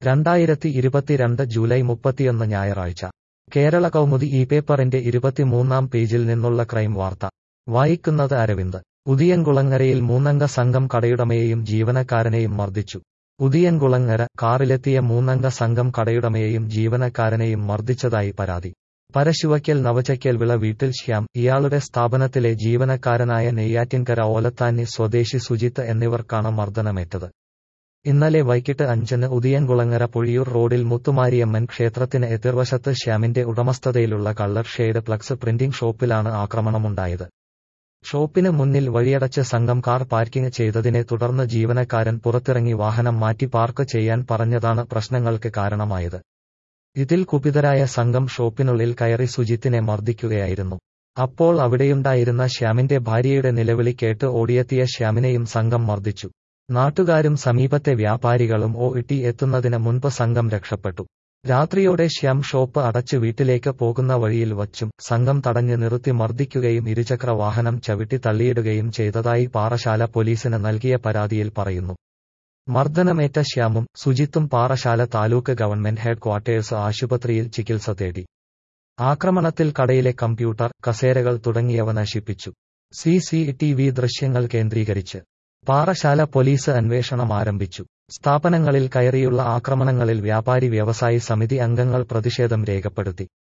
രണ്ടായിരത്തി ഇരുപത്തിരണ്ട് ജൂലൈ മുപ്പത്തിയൊന്ന് ഞായറാഴ്ച കേരള കൗമുദി ഈ പേപ്പറിന്റെ ഇരുപത്തിമൂന്നാം പേജിൽ നിന്നുള്ള ക്രൈം വാർത്ത വായിക്കുന്നത് അരവിന്ദ് ഉദിയൻകുളങ്ങരയിൽ മൂന്നംഗ സംഘം കടയുടമയെയും ജീവനക്കാരനെയും മർദ്ദിച്ചു ഉദിയൻകുളങ്ങര കാറിലെത്തിയ മൂന്നംഗ സംഘം കടയുടമയെയും ജീവനക്കാരനെയും മർദ്ദിച്ചതായി പരാതി പരശുവയ്ക്കൽ നവചയ്ക്കൽ വിള വീട്ടിൽ ശ്യാം ഇയാളുടെ സ്ഥാപനത്തിലെ ജീവനക്കാരനായ നെയ്യാറ്റിൻകര ഓലത്താനി സ്വദേശി സുജിത്ത് എന്നിവർക്കാണ് മർദ്ദനമേറ്റത് ഇന്നലെ വൈകിട്ട് അഞ്ചിന് ഉദിയൻകുളങ്ങര പൊഴിയൂർ റോഡിൽ മുത്തുമാരിയമ്മൻ ക്ഷേത്രത്തിന് എതിർവശത്ത് ശ്യാമിന്റെ ഉടമസ്ഥതയിലുള്ള കള്ളർ ഷെയ്ഡ് ഫ്ലക്സ് പ്രിന്റിംഗ് ഷോപ്പിലാണ് ആക്രമണമുണ്ടായത് ഷോപ്പിന് മുന്നിൽ വഴിയടച്ച് സംഘം കാർ പാർക്കിംഗ് ചെയ്തതിനെ തുടർന്ന് ജീവനക്കാരൻ പുറത്തിറങ്ങി വാഹനം മാറ്റി പാർക്ക് ചെയ്യാൻ പറഞ്ഞതാണ് പ്രശ്നങ്ങൾക്ക് കാരണമായത് ഇതിൽ കുപിതരായ സംഘം ഷോപ്പിനുള്ളിൽ കയറി സുജിത്തിനെ മർദ്ദിക്കുകയായിരുന്നു അപ്പോൾ അവിടെയുണ്ടായിരുന്ന ശ്യാമിന്റെ ഭാര്യയുടെ നിലവിളി കേട്ട് ഓടിയെത്തിയ ശ്യാമിനെയും സംഘം മർദ്ദിച്ചു നാട്ടുകാരും സമീപത്തെ വ്യാപാരികളും ഓ ഇട്ടി എത്തുന്നതിന് മുൻപ് സംഘം രക്ഷപ്പെട്ടു രാത്രിയോടെ ശ്യാം ഷോപ്പ് അടച്ച് വീട്ടിലേക്ക് പോകുന്ന വഴിയിൽ വച്ചും സംഘം തടഞ്ഞ് നിർത്തി മർദ്ദിക്കുകയും ഇരുചക്ര വാഹനം ചവിട്ടി തള്ളിയിടുകയും ചെയ്തതായി പാറശാല പോലീസിന് നൽകിയ പരാതിയിൽ പറയുന്നു മർദ്ദനമേറ്റ ശ്യാമും സുജിത്തും Parassala taluk government head quarters ആശുപത്രിയിൽ ചികിത്സ തേടി ആക്രമണത്തിൽ കടയിലെ കമ്പ്യൂട്ടർ കസേരകൾ തുടങ്ങിയവ നശിപ്പിച്ചു സി സി ടി വി ദൃശ്യങ്ങൾ കേന്ദ്രീകരിച്ച് പാറശാല പോലീസ് അന്വേഷണം ആരംഭിച്ചു സ്ഥാപനങ്ങളിൽ കയറിയുള്ള ആക്രമണങ്ങളിൽ വ്യാപാരി വ്യവസായി സമിതി അംഗങ്ങൾ പ്രതിഷേധം രേഖപ്പെടുത്തി